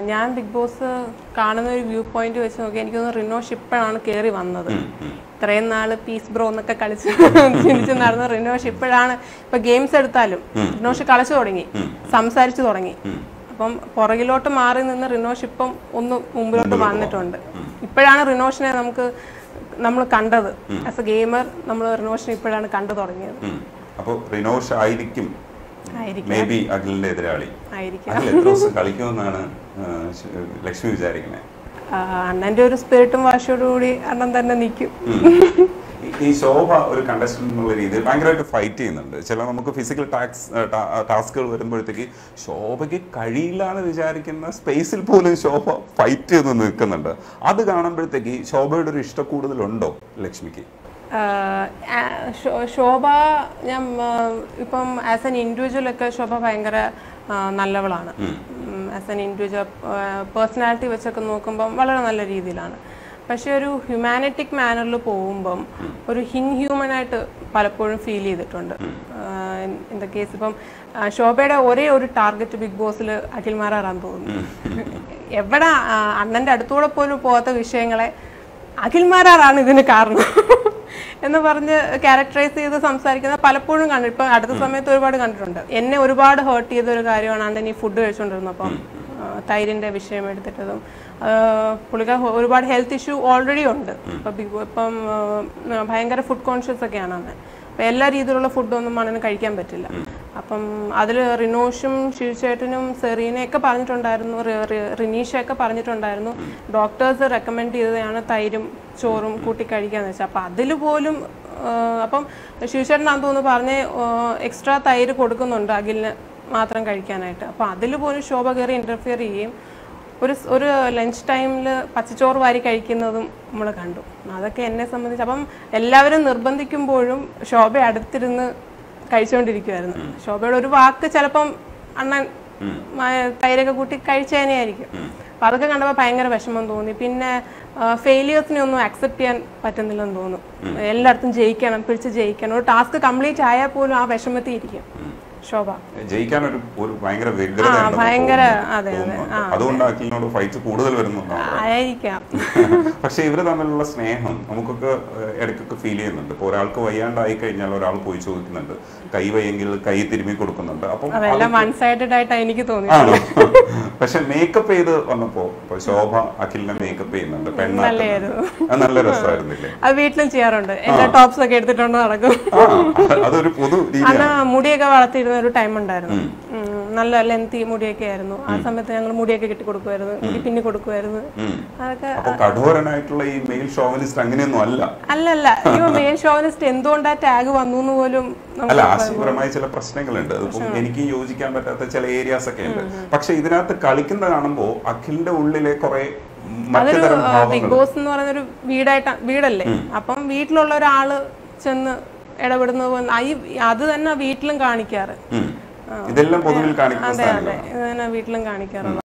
ഞാൻ big boss കാണുന്ന ഒരു വ്യൂ പോയിന്റ് വെച്ച് നോക്കി എനിക്ക് തോന്നുന്നു റിനോഷ് ഇപ്പോഴാണ് കയറി വന്നത് ഇത്രയും നാള് പീസ് ബ്രോ എന്നൊക്കെ കളിച്ച് ചിരിച്ച് നടന്ന റിനോഷ് ഇപ്പോഴാണ് ഇപ്പൊ ഗെയിംസ് എടുത്താലും റിനോഷ് കളിച്ചു തുടങ്ങി സംസാരിച്ചു തുടങ്ങി അപ്പം പുറകിലോട്ട് മാറി നിന്ന് റിനോഷ് ഇപ്പം ഒന്ന് മുമ്പിലോട്ട് വന്നിട്ടുണ്ട് ഇപ്പോഴാണ് റിനോഷിനെ നമുക്ക് നമ്മൾ കണ്ടത് ആസ് എ ഗെയിമർ നമ്മൾ റിനോഷിനെ ഇപ്പോഴാണ് കണ്ടു തുടങ്ങിയത് അപ്പോൾ റിനോഷ് ആയിരിക്കും ആയിരിക്കും മേ ബി അഖിലിന്റെ എതിരാളി ആയിരിക്കും അഖിൽ എത്ര ദിവസം കളിക്കുമെന്നാണ് ആ, ശ- ലക്ഷ്മി വിചാരിക്കുന്നത് ആ, അണ്ണന്റെ ഒരു സ്പിരിറ്റും വാശിയോടും കൂടി അണ്ണൻ തന്നെ നിൽക്കും ഈ- ഈ ശോഭ ഒരു കണ്ടസ്റ്റന്റ് എന്നുള്ള രീതിയിൽ ഭയങ്കരമായിട്ട് ഫൈറ്റ് ചെയ്യുന്നുണ്ട് ചില നമുക്ക് ഫിസിക്കൽ ടാക്സ് ടാസ്കുകൾ വരുമ്പോഴത്തേക്ക് ശോഭയ്ക്ക് കഴിയില്ല എന്ന് വിചാരിക്കുന്ന സ്പേസിൽ പോലും ശോഭ ഫൈറ്റ് ചെയ്ത് നിൽക്കുന്നുണ്ട് അത് കാണുമ്പോഴത്തേക്ക് ശോഭയുടെ ഒരു ഇഷ്ട കൂടുതലുണ്ടോ ലക്ഷ്മിക്ക് ആഹ് ആ, ശോ- ശോഭ ഞാൻ ആ, ഇപ്പം ആസ് എൻ ഇൻഡിവിജ്വൽ ഒക്കെ ശോഭ ഭയങ്കര ആ, നല്ലവളാണ് ആസ് എൻ ഇൻഡിവിജ്വൽ പേഴ്സണാലിറ്റി വെച്ചൊക്കെ നോക്കുമ്പം വളരെ നല്ല രീതിയിലാണ് പക്ഷെ ഒരു ഹ്യൂമാനിറ്റിക് മാനറിൽ പോകുമ്പം ഒരു ഇൻഹ്യൂമൻ ആയിട്ട് പലപ്പോഴും ഫീൽ ചെയ്തിട്ടുണ്ട് ഇൻ ദ കേസ് ഇപ്പം ആ, ശോഭയുടെ ഒരേ ഒരു ടാർഗറ്റ് ബിഗ് ബോസിൽ അഖിൽ മാറാറാന്ന് തോന്നുന്നു എവിടെ ആ, അണ്ണന്റെ അടുത്തൂടെ പോലും പോകാത്ത വിഷയങ്ങളെ അഖിൽമാരാറാണ് ഇതിന് കാരണം എന്ന് പറഞ്ഞ് ക്യാരക്ടറൈസ് ചെയ്ത് സംസാരിക്കുന്ന പലപ്പോഴും കണ്ടു ഇപ്പൊ അടുത്ത സമയത്ത് ഒരുപാട് കണ്ടിട്ടുണ്ട് എന്നെ ഒരുപാട് ഹേർട്ട് ചെയ്ത ഒരു കാര്യമാണ് അണ്ണൻ ഈ ഫുഡ് കഴിച്ചുകൊണ്ടിരുന്നപ്പം ആ, തൈരിന്റെ വിഷയം എടുത്തിട്ടതും ആ, പുള്ളിക്ക് ഒരുപാട് ഹെൽത്ത് ഇഷ്യൂ ഓൾറെഡി ഉണ്ട് ഇപ്പൊ ബിഗ് ഇപ്പം ആ, ഭയങ്കര ഫുഡ് കോൺഷ്യസ് ഒക്കെയാണ് അണ്ണൻ അപ്പൊ എല്ലാ രീതിയിലുള്ള ഫുഡൊന്നും അണ്ണന് കഴിക്കാൻ പറ്റില്ല അപ്പം അതിൽ റിനോഷും ശിവചേട്ടനും സെറീനയൊക്കെ പറഞ്ഞിട്ടുണ്ടായിരുന്നു റി- റി- റിനീഷയൊക്കെ പറഞ്ഞിട്ടുണ്ടായിരുന്നു ഡോക്ടേഴ്സ് റെക്കമെൻഡ് ചെയ്തതാണ് തൈരും ചോറും കൂട്ടി കഴിക്കാന്ന് വെച്ചാൽ അപ്പം അതിൽ പോലും ആ, അപ്പം ശിവചേട്ടനാന്ന് തോന്നുന്നു പറഞ്ഞ് എക്സ്ട്രാ തൈര് കൊടുക്കുന്നുണ്ട് അഖിലിന് മാത്രം കഴിക്കാനായിട്ട് അപ്പം അതിൽ പോലും ശോഭ കയറി ഇന്റർഫിയർ ചെയ്യും ഒരു സ്- ഒരു ലഞ്ച് ടൈമിൽ പച്ചച്ചോറ് വാരി കഴിക്കുന്നതും നമ്മൾ കണ്ടു അതൊക്കെ എന്നെ സംബന്ധിച്ച് അപ്പം എല്ലാവരും നിർബന്ധിക്കുമ്പോഴും ശോഭ അടുത്തിരുന്ന് കഴിച്ചുകൊണ്ടിരിക്കുമായിരുന്നു ശോഭയുടെ ഒരു വാക്ക് ചിലപ്പം അണ്ണൻ മ- തൈരൊക്കെ കൂട്ടി കഴിച്ചതിനെയായിരിക്കും അപ്പൊ അതൊക്കെ കണ്ടപ്പോൾ ഭയങ്കര വിഷമം തോന്നി പിന്നെ ഫെയിലിയേഴ്സിനെ ഒന്നും അക്സെപ്റ്റ് ചെയ്യാൻ പറ്റുന്നില്ലെന്ന് തോന്നുന്നു എല്ലായിടത്തും ജയിക്കണം പിടിച്ച് ജയിക്കണം ഒരു ടാസ്ക് കംപ്ലീറ്റ് ആയാൽ പോലും ആ വിഷമത്തിൽ ഇരിക്കും ശോഭ ജയിക്കാൻ ഒരു ഒരു ഭയങ്കര വ്യഗ്രത ഉണ്ടെന്ന് ഭയങ്കര തോന്നുന്നു. അതെ അതെ തോന്നുന്നു. ആ അതുകൊണ്ട് അഖിലിനോട് ഫൈറ്റ് കൂടുതൽ വരുന്നുണ്ടാവും ആയിരിക്കാം പക്ഷെ ഇവര് തമ്മിലുള്ള സ്നേഹം നമുക്കൊക്കെ ഏഹ്, ഇടയ്ക്കൊക്കെ ഫീൽ ചെയ്യുന്നുണ്ട് ഇപ്പൊ ഒരാൾക്ക് വയ്യാണ്ടായി കഴിഞ്ഞാൽ ഒരാൾ പോയി ചോദിക്കുന്നുണ്ട് കൈ വയ്യെങ്കിൽ കൈ തിരുമ്മി കൊടുക്കുന്നുണ്ട് അപ്പം അതെല്ലാം വൺ സൈഡഡ് ആയിട്ടാണ് എനിക്ക് തോന്നി ആണോ പക്ഷെ മേക്കപ്പ് ചെയ്ത് വന്നപ്പോ ഇപ്പൊ ശോഭ അഖിലിനെ മേക്കപ്പ് ചെയ്യുന്നുണ്ട് പെണ്ണാക്കുന്നത് അത് നല്ല രസമായിരുന്നില്ലേ അത് വീട്ടിലും ചെയ്യാറുണ്ട് എന്റെ ടോപ്സ് ഒക്കെ എടുത്തിട്ടുണ്ട് നടക്കും ആ അതൊരു പൊതു രീതിയാണ് അന്ന് മുടിയൊക്കെ വളർത്തിയിരുന്ന ഒരു ടൈം ഉണ്ടായിരുന്നു ഉം, നല്ല ലെന്തി മുടിയൊക്കെ ആയിരുന്നു ആ സമയത്ത് ഞങ്ങൾ മുടിയൊക്കെ കെട്ടി കൊടുക്കുമായിരുന്നു മുടി പിന്നി കൊടുക്കുമായിരുന്നു ഉം. അതൊക്കെ അപ്പൊ കഠോരനായിട്ടുള്ള ഈ മെയിൽ ഷോവനിസ്റ്റ് അങ്ങനെയൊന്നും അല്ല അല്ലല്ല ഇപ്പൊ മെയിൻ ഷോവിനിസ്റ്റ് എന്തുകൊണ്ടാ ടാഗ് വന്നു എന്ന് പോലും നമുക്ക് അല്ല ആശയപരമായ ചില പ്രശ്നങ്ങളുണ്ട് അതിപ്പം എനിക്ക് യോജിക്കാൻ പറ്റാത്ത ചില ഏരിയാസ് ഒക്കെ ഉണ്ട് പക്ഷെ ഇതിനകത്ത് കളിക്കുന്ന കാണുമ്പോ അഖിലിന്റെ ഉള്ളിലെ കുറെ മറ്റു അതൊരു തരം ബിഗ് ഭാവങ്ങൾ ബോസ് എന്ന് പറയുന്നൊരു വീടായിട്ടാ വീടല്ലേ അപ്പം വീട്ടിലുള്ള ഒരാള് ചെന്ന് ഇടപെടുന്നത് പോലെ ആ ഈ- അത് തന്നെ വീട്ടിലും കാണിക്കാറ് ഉം. ഇതെല്ലാം പൊതുവിൽ കാണിക്കുന്ന അതെ സാധനങ്ങൾ അതെ ഇത് തന്നെ വീട്ടിലും കാണിക്കാറുള്ളത്